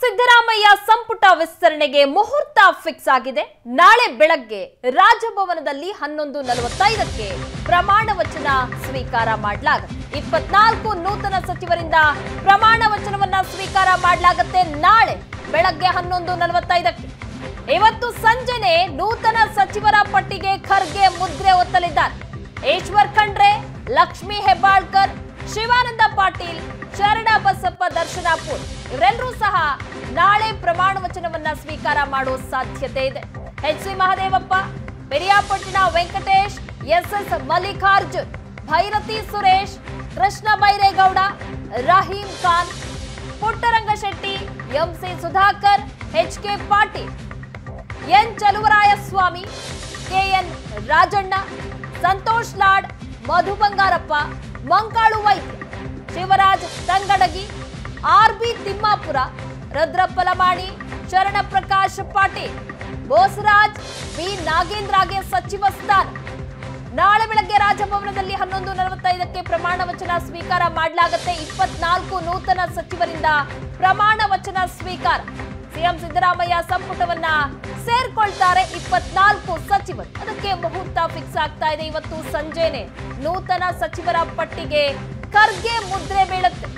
ಸಿದ್ದರಾಮಯ್ಯ ಸಂಪುಟ ವಿಸ್ತರಣೆಗೆ ಮುಹೂರ್ತ ಫಿಕ್ಸ್ ಆಗಿದೆ ನಾಳೆ ಬೆಳಗ್ಗೆ ರಾಜಭವನದಲ್ಲಿ ಹನ್ನೊಂದು ನಲವತ್ತೈದಕ್ಕೆ ಪ್ರಮಾಣ ವಚನ ಸ್ವೀಕಾರ ಮಾಡಲಾಗುತ್ತೆ ಇಪ್ಪತ್ನಾಲ್ಕು ನೂತನ ಸಚಿವರಿಂದ ಪ್ರಮಾಣ ವಚನವನ್ನ ಸ್ವೀಕಾರ ಮಾಡಲಾಗುತ್ತೆ ನಾಳೆ ಬೆಳಗ್ಗೆ ಹನ್ನೊಂದು ನಲವತ್ತೈದಕ್ಕೆ ಇವತ್ತು ಸಂಜೆನೆ ನೂತನ ಸಚಿವರ ಪಟ್ಟಿಗೆ ಖರ್ಗೆ ಮುದ್ರೆ ಒತ್ತಲಿದ್ದಾರೆ ಈಶ್ವರ್ ಖಂಡ್ರೆ ಲಕ್ಷ್ಮೀ ಹೆಬ್ಬಾಳ್ಕರ್ ಶಿವಾನಂದ ಪಾಟೀಲ್ ಶರಣ ಬಸಪ್ಪ ದರ್ಶನಾಪುರ್ ಇವರೆಲ್ಲರೂ ಸಹ ನಾಳೆ ಪ್ರಮಾಣ ವಚನವನ್ನ ಸ್ವೀಕಾರ ಮಾಡುವ ಸಾಧ್ಯತೆ ಇದೆ H C Mahadevappa Periyapatna Venkatesh S S Mallikarjun Byrathi Suresh Krishna Byregowda Rahim Khan Puttaranga Shetty M C Sudhakar H K Patil N Chaluvarayaswamy K N Rajanna Santosh Lad Madhu Bangarappa Mankal Vaidya Shivaraj Tangadagi R B Timmapur Rudrappa Lamani Sharan Prakash Patil Bosaraju B ನಾಗೇಂದ್ರಗೆ ಸಚಿವ ಸ್ಥಾನ ನಾಳೆ ಬೆಳಗ್ಗೆ ರಾಜಭವನದಲ್ಲಿ ಹನ್ನೊಂದು ನಲವತ್ತೈದಕ್ಕೆ ಪ್ರಮಾಣ ವಚನ ಸ್ವೀಕಾರ ಮಾಡಲಾಗುತ್ತೆ ಇಪ್ಪತ್ನಾಲ್ಕು ನೂತನ ಸಚಿವರಿಂದ ಪ್ರಮಾಣ ವಚನ ಸ್ವೀಕಾರ ಸಿಎಂ ಸಿದ್ದರಾಮಯ್ಯ ಸಂಪುಟವನ್ನ ಸೇರ್ಕೊಳ್ತಾರೆ ಇಪ್ಪತ್ನಾಲ್ಕು ಸಚಿವರು ಅದಕ್ಕೆ ಮುಹೂರ್ತ ಫಿಕ್ಸ್ ಆಗ್ತಾ ಇದೆ ಇವತ್ತು ಸಂಜೆನೆ ನೂತನ ಸಚಿವರ ಪಟ್ಟಿಗೆ ಖರ್ಗೆ ಮುದ್ರೆ ಬೀಳುತ್ತೆ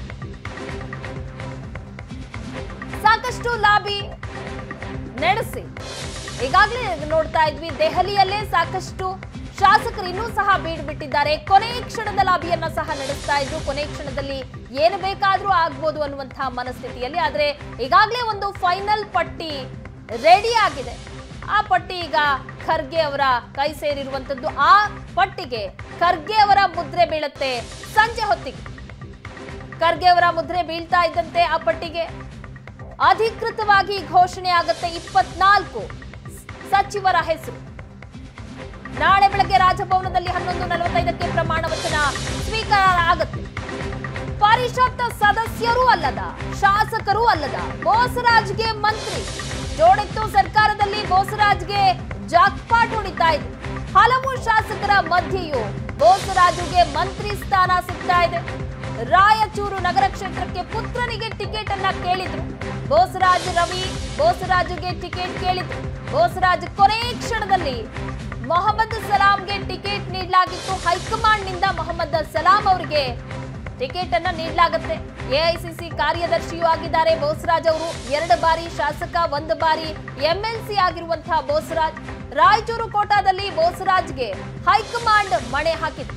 ಸಾಕಷ್ಟು ಲಾಬಿ ನಡೆಸಿ ಈಗಾಗಲೇ ನೋಡ್ತಾ ಇದ್ವಿ ದೆಹಲಿಯಲ್ಲೇ ಸಾಕಷ್ಟು ಶಾಸಕರು ಇನ್ನೂ ಸಹ ಬೀಡ್ ಬಿಟ್ಟಿದ್ದಾರೆ ಕೊನೆ ಕ್ಷಣದ ಲಾಬಿಯನ್ನ ಸಹ ನಡೆಸ್ತಾ ಇದ್ರು ಕೊನೆ ಕ್ಷಣದಲ್ಲಿ ಏನು ಬೇಕಾದ್ರೂ ಆಗ್ಬೋದು ಅನ್ನುವಂತಹ ಮನಸ್ಥಿತಿಯಲ್ಲಿ ಆದ್ರೆ ಈಗಾಗಲೇ ಒಂದು ಫೈನಲ್ ಪಟ್ಟಿ ರೆಡಿ ಆಗಿದೆ ಆ ಪಟ್ಟಿ ಈಗ ಖರ್ಗೆ ಅವರ ಕೈ ಸೇರಿರುವಂತದ್ದು ಆ ಪಟ್ಟಿಗೆ ಖರ್ಗೆ ಅವರ ಮುದ್ರೆ ಬೀಳುತ್ತೆ ಸಂಜೆ ಹೊತ್ತಿಗೆ ಖರ್ಗೆ ಅವರ ಮುದ್ರೆ ಬೀಳ್ತಾ ಇದ್ದಂತೆ ಆ ಪಟ್ಟಿಗೆ ಅಧಿಕೃತವಾಗಿ ಘೋಷಣೆ ಆಗುತ್ತೆ ಇಪ್ಪತ್ನಾಲ್ಕು ಸಚಿವರ ಹೆಸರು ನಾಳೆ ಬೆಳಗ್ಗೆ ರಾಜಭವನದಲ್ಲಿ ಹನ್ನೊಂದು ನಲವತ್ತೈದಕ್ಕೆ ಪ್ರಮಾಣ ವಚನ ಸ್ವೀಕಾರ ಆಗುತ್ತೆ ಪರಿಷತ್ ಸದಸ್ಯರೂ ಅಲ್ಲದ ಶಾಸಕರೂ ಅಲ್ಲದ ಬೋಸರಾಜ್ಗೆ ಮಂತ್ರಿ ಜೋಡಿತ್ತು ಸರ್ಕಾರದಲ್ಲಿ ಬೋಸರಾಜ್ಗೆ ಜಾಕ್ಪಾಟ್ ಹೊಡಿತಾ ಇದೆ ಹಲವು ಶಾಸಕರ ಮಧ್ಯೆಯೂ ಬೋಸರಾಜುಗೆ ಮಂತ್ರಿ ಸ್ಥಾನ ಸಿಗ್ತಾ ಇದೆ ರಾಯಚೂರು ನಗರ ಕ್ಷೇತ್ರಕ್ಕೆ ಪುತ್ರನಿಗೆ ಟಿಕೆಟ್ ಅನ್ನ ಕೇಳಿದ್ರು ಬೋಸರಾಜ್ ರವಿ ಬೋಸರಾಜುಗೆ ಟಿಕೆಟ್ ಕೇಳಿದ್ರು ಬೋಸರಾಜ್ ಕೊನೆ ಕ್ಷಣದಲ್ಲಿ ಮೊಹಮ್ಮದ್ ಸಲಾಂಗೆ ಟಿಕೆಟ್ ನೀಡಲಾಗಿತ್ತು ಹೈಕಮಾಂಡ್ ನಿಂದ ಮೊಹಮ್ಮದ್ ಸಲಾಂ ಅವರಿಗೆ ಟಿಕೆಟ್ ಅನ್ನ ನೀಡಲಾಗುತ್ತೆ ಎಐಸಿಸಿ ಕಾರ್ಯದರ್ಶಿಯೂ ಆಗಿದ್ದಾರೆ ಬೋಸರಾಜ್ ಅವರು ಎರಡು ಬಾರಿ ಶಾಸಕ ಒಂದು ಬಾರಿ ಎಂಎಲ್ಸಿ ಆಗಿರುವಂತಹ ಬೋಸರಾಜ್ ರಾಯಚೂರು ಕೋಟಾದಲ್ಲಿ ಬೋಸರಾಜ್ಗೆ ಹೈಕಮಾಂಡ್ ಮಣೆ ಹಾಕಿದೆ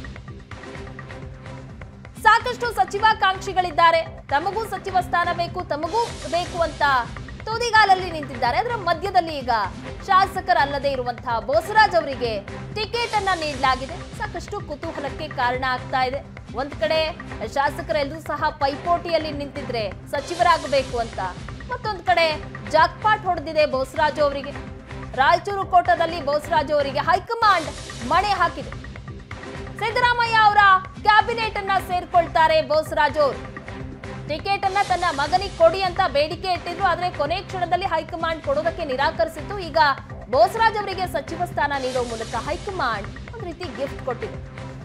ಸಾಕಷ್ಟು ಸಚಿವಾಕಾಂಕ್ಷಿಗಳಿದ್ದಾರೆ ತಮಗೂ ಸಚಿವ ಸ್ಥಾನ ಬೇಕು ತಮಗೂ ಬೇಕು ಅಂತ ತುದಿಗಾಲಲ್ಲಿ ನಿಂತಿದ್ದಾರೆ ಅದರ ಮಧ್ಯದಲ್ಲಿ ಈಗ ಶಾಸಕರಲ್ಲದೆ ಇರುವಂತಹ ಬೋಸರಾಜ್ ಅವರಿಗೆ ಟಿಕೆಟ್ ಅನ್ನ ನೀಡಲಾಗಿದೆ ಸಾಕಷ್ಟು ಕುತೂಹಲಕ್ಕೆ ಕಾರಣ ಆಗ್ತಾ ಇದೆ ಒಂದ್ ಕಡೆ ಶಾಸಕರೆಲ್ಲರೂ ಸಹ ಪೈಪೋಟಿಯಲ್ಲಿ ನಿಂತಿದ್ರೆ ಸಚಿವರಾಗಬೇಕು ಅಂತ ಮತ್ತೊಂದ್ ಕಡೆ ಜಾಕ್ಪಾಟ್ ಹೊಡೆದಿದೆ ಬೋಸರಾಜ್ ಅವರಿಗೆ ರಾಯಚೂರು ಕೋಟದಲ್ಲಿ ಬೋಸರಾಜ್ ಅವರಿಗೆ ಹೈಕಮಾಂಡ್ ಮಣೆ ಹಾಕಿದೆ ಸಿದ್ದರಾಮಯ್ಯ ಅವರ ಕ್ಯಾಬಿನೆಟ್ ಅನ್ನ ಸೇರ್ಕೊಳ್ತಾರೆ ಬೋಸರಾಜ್ ಅವರು ಟಿಕೆಟ್ ಅನ್ನ ತನ್ನ ಮಗನಿಗೆ ಕೊಡಿ ಅಂತ ಬೇಡಿಕೆ ಇಟ್ಟಿದ್ರು ಆದ್ರೆ ಕೊನೆ ಕ್ಷಣದಲ್ಲಿ ಹೈಕಮಾಂಡ್ ಕೊಡೋದಕ್ಕೆ ನಿರಾಕರಿಸಿತ್ತು ಈಗ ಬೋಸರಾಜ್ ಅವರಿಗೆ ಸಚಿವ ಸ್ಥಾನ ನೀಡೋ ಮೂಲಕ ಹೈಕಮಾಂಡ್ ಒಂದು ರೀತಿ ಗಿಫ್ಟ್ ಕೊಟ್ಟಿದೆ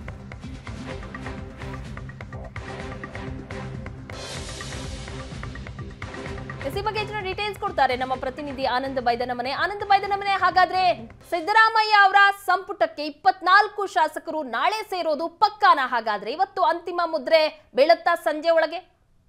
ಈ ಬಗ್ಗೆ ಹೆಚ್ಚಿನ ಡೀಟೇಲ್ಸ್ ಕೊಡ್ತಾರೆ ನಮ್ಮ ಪ್ರತಿನಿಧಿ ಆನಂದ್ ಬೈದನಮನೆ ಆನಂದ್ ಬೈದನಮನೆ ಹಾಗಾದ್ರೆ ಸಿದ್ದರಾಮಯ್ಯ ಅವರ ಸಂಪುಟಕ್ಕೆ ಇಪ್ಪತ್ನಾಲ್ಕು ಶಾಸಕರು ನಾಳೆ ಸೇರೋದು ಪಕ್ಕಾನ ಹಾಗಾದ್ರೆ ಇವತ್ತು ಅಂತಿಮ ಮುದ್ರೆ ಬೀಳುತ್ತಾ ಸಂಜೆ ಒಳಗೆ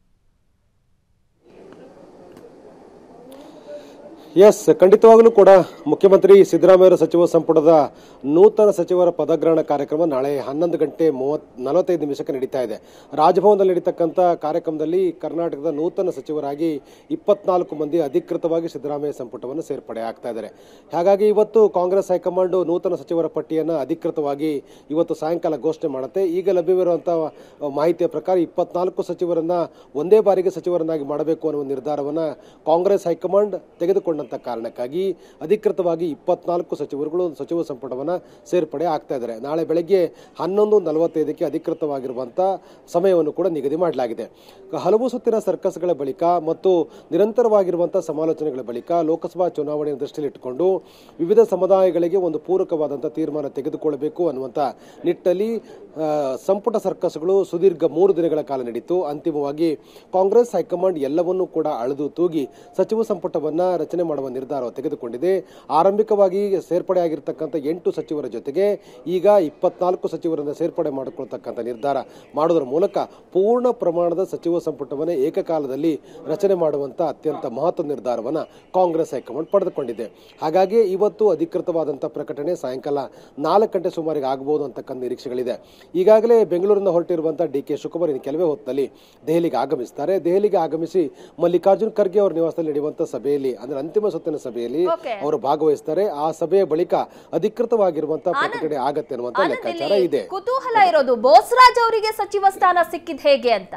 ಎಸ್ ಖಂಡಿತವಾಗಲೂ ಕೂಡ ಮುಖ್ಯಮಂತ್ರಿ ಸಿದ್ದರಾಮಯ್ಯ ಸಚಿವ ಸಂಪುಟದ ನೂತನ ಸಚಿವರ ಪದಗ್ರಹಣ ಕಾರ್ಯಕ್ರಮ ನಾಳೆ ಹನ್ನೊಂದು ಗಂಟೆ ಮೂವತ್ ನಲವತ್ತೈದು ನಿಮಿಷಕ್ಕೆ ನಡೀತಾ ಇದೆ ರಾಜಭವನದಲ್ಲಿ ನಡೀತಕ್ಕಂಥ ಕಾರ್ಯಕ್ರಮದಲ್ಲಿ ಕರ್ನಾಟಕದ ನೂತನ ಸಚಿವರಾಗಿ ಇಪ್ಪತ್ನಾಲ್ಕು ಮಂದಿ ಅಧಿಕೃತವಾಗಿ ಸಿದ್ದರಾಮಯ್ಯ ಸಂಪುಟವನ್ನು ಸೇರ್ಪಡೆ ಆಗ್ತಾ ಇದ್ದಾರೆ ಹಾಗಾಗಿ ಇವತ್ತು ಕಾಂಗ್ರೆಸ್ ಹೈಕಮಾಂಡ್ ನೂತನ ಸಚಿವರ ಪಟ್ಟಿಯನ್ನು ಅಧಿಕೃತವಾಗಿ ಇವತ್ತು ಸಾಯಂಕಾಲ ಘೋಷಣೆ ಮಾಡುತ್ತೆ ಈಗ ಲಭ್ಯವಿರುವಂತಹ ಮಾಹಿತಿಯ ಪ್ರಕಾರ ಇಪ್ಪತ್ನಾಲ್ಕು ಸಚಿವರನ್ನ ಒಂದೇ ಬಾರಿಗೆ ಸಚಿವರನ್ನಾಗಿ ಮಾಡಬೇಕು ಅನ್ನುವ ನಿರ್ಧಾರವನ್ನು ಕಾಂಗ್ರೆಸ್ ಹೈಕಮಾಂಡ್ ತೆಗೆದುಕೊಂಡಂತ ಅನ್ನುವಂಥ ಕಾರಣಕ್ಕಾಗಿ ಅಧಿಕೃತವಾಗಿ ಇಪ್ಪತ್ನಾಲ್ಕು ಸಚಿವರುಗಳು ಸಚಿವ ಸಂಪುಟವನ್ನು ಸೇರ್ಪಡೆ ಆಗ್ತಾ ಇದ್ದಾರೆ ನಾಳೆ ಬೆಳಗ್ಗೆ ಹನ್ನೊಂದು ನಲವತ್ತೈದಕ್ಕೆ ಅಧಿಕೃತವಾಗಿರುವಂಥ ಸಮಯವನ್ನು ಕೂಡ ನಿಗದಿ ಮಾಡಲಾಗಿದೆ ಹಲವು ಸುತ್ತಿನ ಸರ್ಕಸ್ಗಳ ಬಳಿಕ ಮತ್ತು ನಿರಂತರವಾಗಿರುವಂಥ ಸಮಾಲೋಚನೆಗಳ ಬಳಿಕ ಲೋಕಸಭಾ ಚುನಾವಣೆಯನ್ನು ದೃಷ್ಟಿಯಲ್ಲಿಟ್ಟುಕೊಂಡು ವಿವಿಧ ಸಮುದಾಯಗಳಿಗೆ ಒಂದು ಪೂರಕವಾದಂಥ ತೀರ್ಮಾನ ತೆಗೆದುಕೊಳ್ಳಬೇಕು ಅನ್ನುವಂಥ ನಿಟ್ಟಲ್ಲಿ ಆ, ಸಂಪುಟ ಸರ್ಕಸ್ಗಳು ಸುದೀರ್ಘ ಮೂರು ದಿನಗಳ ಕಾಲ ನಡೀತು ಅಂತಿಮವಾಗಿ ಕಾಂಗ್ರೆಸ್ ಹೈಕಮಾಂಡ್ ಎಲ್ಲವನ್ನೂ ಕೂಡ ಅಳೆದು ತೂಗಿ ಸಚಿವ ಸಂಪುಟವನ್ನ ರಚನೆ ಮಾಡುವ ನಿರ್ಧಾರ ತೆಗೆದುಕೊಂಡಿದೆ ಆರಂಭಿಕವಾಗಿ ಸೇರ್ಪಡೆಯಾಗಿರ್ತಕ್ಕಂಥ ಎಂಟು ಸಚಿವರ ಜೊತೆಗೆ ಈಗ ಇಪ್ಪತ್ನಾಲ್ಕು ಸಚಿವರನ್ನ ಸೇರ್ಪಡೆ ಮಾಡಿಕೊಳ್ತಕ್ಕಂಥ ನಿರ್ಧಾರ ಮಾಡೋದರ ಮೂಲಕ ಪೂರ್ಣ ಪ್ರಮಾಣದ ಸಚಿವ ಸಂಪುಟವನ್ನು ಏಕಕಾಲದಲ್ಲಿ ರಚನೆ ಮಾಡುವಂತ ಅತ್ಯಂತ ಮಹತ್ವದ ನಿರ್ಧಾರವನ್ನು ಕಾಂಗ್ರೆಸ್ ಹೈಕಮಾಂಡ್ ಪಡೆದುಕೊಂಡಿದೆ ಹಾಗಾಗಿ ಇವತ್ತು ಅಧಿಕೃತವಾದಂಥ ಪ್ರಕಟಣೆ ಸಾಯಂಕಾಲ ನಾಲ್ಕು ಗಂಟೆ ಸುಮಾರಿಗೆ ಆಗಬಹುದು ಅಂತಕ್ಕಂಥ ನಿರೀಕ್ಷೆಗಳಿದೆ ಈಗಾಗಲೇ ಬೆಂಗಳೂರಿನ ಹೊರಟಿರುವಂತಹ ಡಿ ಕೆ ಶಿವಕುಮಾರ್ ಇನ್ನು ಕೆಲವೇ ಹೊತ್ತಲ್ಲಿ ದೆಹಲಿಗೆ ಆಗಮಿಸ್ತಾರೆ ದೆಹಲಿಗೆ ಆಗಮಿಸಿ ಮಲ್ಲಿಕಾರ್ಜುನ್ ಖರ್ಗೆ ಅವರ ನಿವಾಸದಲ್ಲಿ ನಡೆಯುವಂತಹ ಸಭೆಯಲ್ಲಿ ಅಂದ್ರೆ ಅಂತಿಮ ಸುತ್ತಿನ ಸಭೆಯಲ್ಲಿ Okay. ಅವರು ಭಾಗವಹಿಸ್ತಾರೆ ಆ ಸಭೆಯ ಬಳಿಕ ಅಧಿಕೃತವಾಗಿರುವಂತಹ ಪ್ರಕಟಣೆ ಆಗತ್ತೆ ಅನ್ನುವಂತ ಆನಂದ್, ಲೆಕ್ಕಾಚಾರ ಇಲ್ಲಿ ಇದೆ ಕುತೂಹಲ ಇರೋದು ಬೋಸ್ರಾಜ್ ಅವರಿಗೆ ಸಚಿವ ಸ್ಥಾನ ಸಿಕ್ಕಿದ್ ಹೇಗೆ ಅಂತ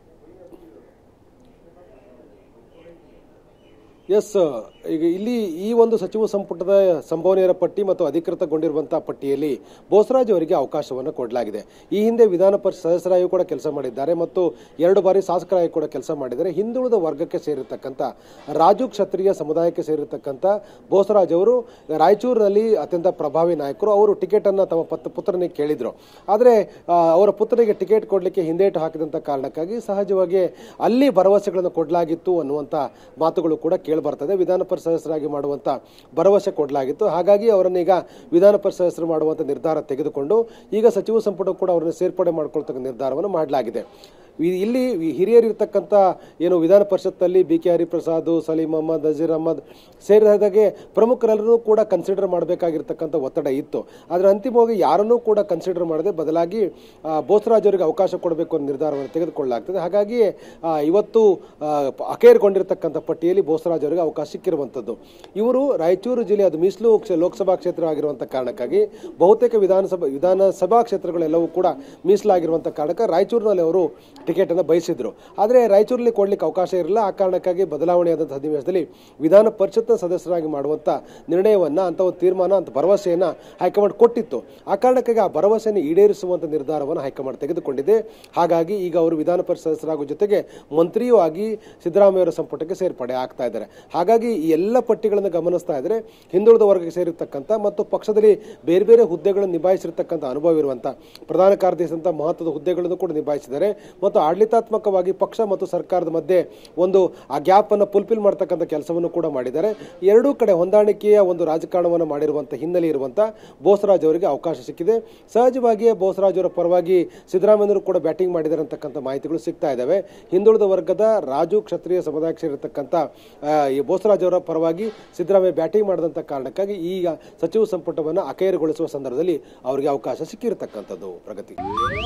ಎಸ್ ಈಗ ಇಲ್ಲಿ ಈ ಒಂದು ಸಚಿವ ಸಂಪುಟದ ಸಂಭವನೀಯರ ಪಟ್ಟಿ ಮತ್ತು ಅಧಿಕೃತಗೊಂಡಿರುವಂತಹ ಪಟ್ಟಿಯಲ್ಲಿ ಬೋಸರಾಜ್ ಅವರಿಗೆ ಅವಕಾಶವನ್ನು ಕೊಡಲಾಗಿದೆ ಈ ಹಿಂದೆ ವಿಧಾನ ಪರಿಷತ್ ಸದಸ್ಯರಾಗಿ ಕೂಡ ಕೆಲಸ ಮಾಡಿದ್ದಾರೆ ಮತ್ತು ಎರಡು ಬಾರಿ ಶಾಸಕರಾಗಿ ಕೂಡ ಕೆಲಸ ಮಾಡಿದ್ದಾರೆ ಹಿಂದುಳಿದ ವರ್ಗಕ್ಕೆ ಸೇರಿರ್ತಕ್ಕಂಥ ರಾಜು ಕ್ಷತ್ರಿಯ ಸಮುದಾಯಕ್ಕೆ ಸೇರಿರ್ತಕ್ಕಂಥ ಬೋಸರಾಜ್ ಅವರು ರಾಯಚೂರಿನಲ್ಲಿ ಅತ್ಯಂತ ಪ್ರಭಾವಿ ನಾಯಕರು ಅವರು ಟಿಕೆಟ್ ಅನ್ನ ತಮ್ಮ ಪತ್ ಪುತ್ರನಿಗೆ ಕೇಳಿದ್ರು ಆದರೆ ಆ, ಅವರ ಪುತ್ರನಿಗೆ ಟಿಕೆಟ್ ಕೊಡಲಿಕ್ಕೆ ಹಿಂದೇಟು ಹಾಕಿದಂಥ ಕಾರಣಕ್ಕಾಗಿ ಸಹಜವಾಗಿ ಅಲ್ಲಿ ಭರವಸೆಗಳನ್ನು ಕೊಡಲಾಗಿತ್ತು ಅನ್ನುವಂಥ ಮಾತುಗಳು ಕೂಡ ಕೇಳಿ ಬರ್ತದೆ ವಿಧಾನ ಪರಿಷತ್ ಸದಸ್ಯರಾಗಿ ಮಾಡುವಂಥ ಭರವಸೆ ಕೊಡಲಾಗಿತ್ತು ಹಾಗಾಗಿ ಅವರನ್ನು ಈಗ ವಿಧಾನ ಪರಿಷತ್ ಸದಸ್ಯರು ಮಾಡುವಂಥ ನಿರ್ಧಾರ ತೆಗೆದುಕೊಂಡು ಈಗ ಸಚಿವ ಸಂಪುಟ ಕೂಡ ಅವರನ್ನು ಸೇರ್ಪಡೆ ಮಾಡ್ಕೊಳ್ತಕ್ಕ ನಿರ್ಧಾರವನ್ನು ಮಾಡಲಾಗಿದೆ ಈ- ಇಲ್ಲಿ ಈ ಹಿರಿಯರಿರ್ತಕ್ಕಂಥ ಏನು ವಿಧಾನ ಪರಿಷತ್ತಲ್ಲಿ ಬಿ ಕೆ ಹರಿಪ್ರಸಾದ್ ಸಲೀಂ ಅಹಮದ್ ನಜೀರ್ ಅಹಮದ್ ಸೇರಿದಾಗೆ ಪ್ರಮುಖರೆಲ್ಲರೂ ಕೂಡ ಕನ್ಸಿಡರ್ ಮಾಡಬೇಕಾಗಿರ್ತಕ್ಕಂಥ ಒತ್ತಡ ಇತ್ತು ಆದರೆ ಅಂತಿಮವಾಗಿ ಯಾರನ್ನೂ ಕೂಡ ಕನ್ಸಿಡರ್ ಮಾಡದೆ ಬದಲಾಗಿ ಆ, ಬೋಸರಾಜ್ ಅವರಿಗೆ ಅವಕಾಶ ಕೊಡಬೇಕು ಅನ್ನೋ ನಿರ್ಧಾರವನ್ನು ತೆಗೆದುಕೊಳ್ಳಲಾಗ್ತದೆ ಹಾಗಾಗಿ ಆ, ಇವತ್ತು ಆ, ಪ- ಅಖೇರ್ಗೊಂಡಿರ್ತಕ್ಕಂಥ ಪಟ್ಟಿಯಲ್ಲಿ ಬೋಸರಾಜ್ ಅವರಿಗೆ ಅವಕಾಶ ಸಿಕ್ಕಿರುವಂಥದ್ದು ಇವರು ರಾಯಚೂರು ಜಿಲ್ಲೆ ಅದು ಮೀಸಲು ಕ್ಷ- ಲೋಕಸಭಾ ಕ್ಷೇತ್ರ ಆಗಿರುವಂಥ ಕಾರಣಕ್ಕಾಗಿ ಬಹುತೇಕ ವಿಧಾನಸಭಾ ವಿಧಾನಸಭಾ ಕ್ಷೇತ್ರಗಳೆಲ್ಲವೂ ಕೂಡ ಮೀಸಲಾಗಿರುವಂಥ ಕಾರಣಕ್ಕೆ ರಾಯಚೂರಿನಲ್ಲಿ ಅವರು ಟಿಕೆಟ್ ಅನ್ನು ಬಯಸಿದ್ರು ಆದರೆ ರಾಯಚೂರಲ್ಲಿ ಕೊಡ್ಲಿಕ್ಕೆ ಅವಕಾಶ ಇರಲಿಲ್ಲ ಆ ಕಾರಣಕ್ಕಾಗಿ ಬದಲಾವಣೆಯಾದಂಥ ಸನ್ನಿವೇಶದಲ್ಲಿ ವಿಧಾನ ಪರಿಷತ್ನ ಸದಸ್ಯರಾಗಿ ಮಾಡುವಂಥ ನಿರ್ಣಯವನ್ನ ಅಂತ ಒಂದು ತೀರ್ಮಾನ ಅಂತ ಭರವಸೆಯನ್ನ ಹೈಕಮಾಂಡ್ ಕೊಟ್ಟಿತ್ತು ಆ ಕಾರಣಕ್ಕಾಗಿ ಆ ಭರವಸೆಯನ್ನು ಈಡೇರಿಸುವಂತ ನಿರ್ಧಾರವನ್ನು ಹೈಕಮಾಂಡ್ ತೆಗೆದುಕೊಂಡಿದೆ ಹಾಗಾಗಿ ಈಗ ಅವರು ವಿಧಾನ ಪರಿಷತ್ ಸದಸ್ಯರಾಗುವ ಜೊತೆಗೆ ಮಂತ್ರಿಯೂ ಆಗಿ ಸಿದ್ದರಾಮಯ್ಯವರ ಸಂಪುಟಕ್ಕೆ ಸೇರ್ಪಡೆ ಆಗ್ತಾ ಇದ್ದಾರೆ ಹಾಗಾಗಿ ಈ ಎಲ್ಲ ಪಟ್ಟಿಗಳನ್ನು ಗಮನಿಸ್ತಾ ಇದ್ರೆ ಹಿಂದುಳಿದ ವರ್ಗಕ್ಕೆ ಸೇರಿರ್ತಕ್ಕಂಥ ಮತ್ತು ಪಕ್ಷದಲ್ಲಿ ಬೇರೆ ಬೇರೆ ಹುದ್ದೆಗಳನ್ನು ನಿಭಾಯಿಸಿರ್ತಕ್ಕಂಥ ಅನುಭವ ಇರುವಂಥ ಪ್ರಧಾನ ಕಾರ್ಯದರ್ಶಿ ಅಂತ ಮಹತ್ವದ ಹುದ್ದೆಗಳನ್ನು ಕೂಡ ನಿಭಾಯಿಸಿದ್ದಾರೆ ಮತ್ತು ಆಡಳಿತಾತ್ಮಕವಾಗಿ ಪಕ್ಷ ಮತ್ತು ಸರ್ಕಾರದ ಮಧ್ಯೆ ಒಂದು ಆ ಗ್ಯಾಪ್ ಅನ್ನು ಫುಲ್ಫಿಲ್ ಮಾಡ್ತಕ್ಕಂಥ ಕೆಲಸವನ್ನು ಕೂಡ ಮಾಡಿದ್ದಾರೆ ಎರಡೂ ಕಡೆ ಹೊಂದಾಣಿಕೆಯ ಒಂದು ರಾಜಕಾರಣವನ್ನು ಮಾಡಿರುವಂಥ ಹಿನ್ನೆಲೆ ಇರುವಂಥ ಬೋಸರಾಜ್ ಅವರಿಗೆ ಅವಕಾಶ ಸಿಕ್ಕಿದೆ ಸಹಜವಾಗಿಯೇ ಬೋಸರಾಜ್ ಅವರ ಪರವಾಗಿ ಸಿದ್ದರಾಮಯ್ಯರು ಕೂಡ ಬ್ಯಾಟಿಂಗ್ ಮಾಡಿದ್ದಾರೆ ಅಂತಕ್ಕಂಥ ಮಾಹಿತಿಗಳು ಸಿಗ್ತಾ ಇದ್ದಾವೆ ಹಿಂದುಳಿದ ವರ್ಗದ ರಾಜು ಕ್ಷತ್ರಿಯ ಸಮುದಾಯಕ್ಕೆ ಸೇರಿರ್ತಕ್ಕಂಥ ಆ, ಈ ಬೋಸರಾಜ್ ಅವರ ಪರವಾಗಿ ಸಿದ್ದರಾಮಯ್ಯ ಬ್ಯಾಟಿಂಗ್ ಮಾಡಿದಂಥ ಕಾರಣಕ್ಕಾಗಿ ಈಗ ಸಚಿವ ಸಂಪುಟವನ್ನು ಅಖೈರುಗೊಳಿಸುವ ಸಂದರ್ಭದಲ್ಲಿ ಅವರಿಗೆ ಅವಕಾಶ ಸಿಕ್ಕಿರತಕ್ಕಂಥದ್ದು ಪ್ರಗತಿ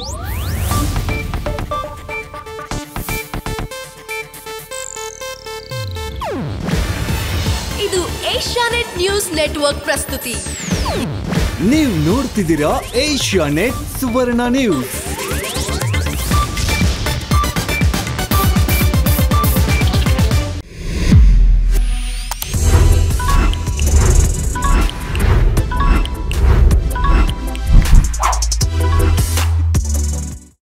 ಇದು ಏಷ್ಯಾನೆಟ್ ನ್ಯೂಸ್ ನೆಟ್ವರ್ಕ್ ಪ್ರಸ್ತುತಿ ನೀವು ನೋಡ್ತಿದ್ದೀರಾ ಏಷ್ಯಾ ನೆಟ್ ಸುವರ್ಣ ನ್ಯೂಸ್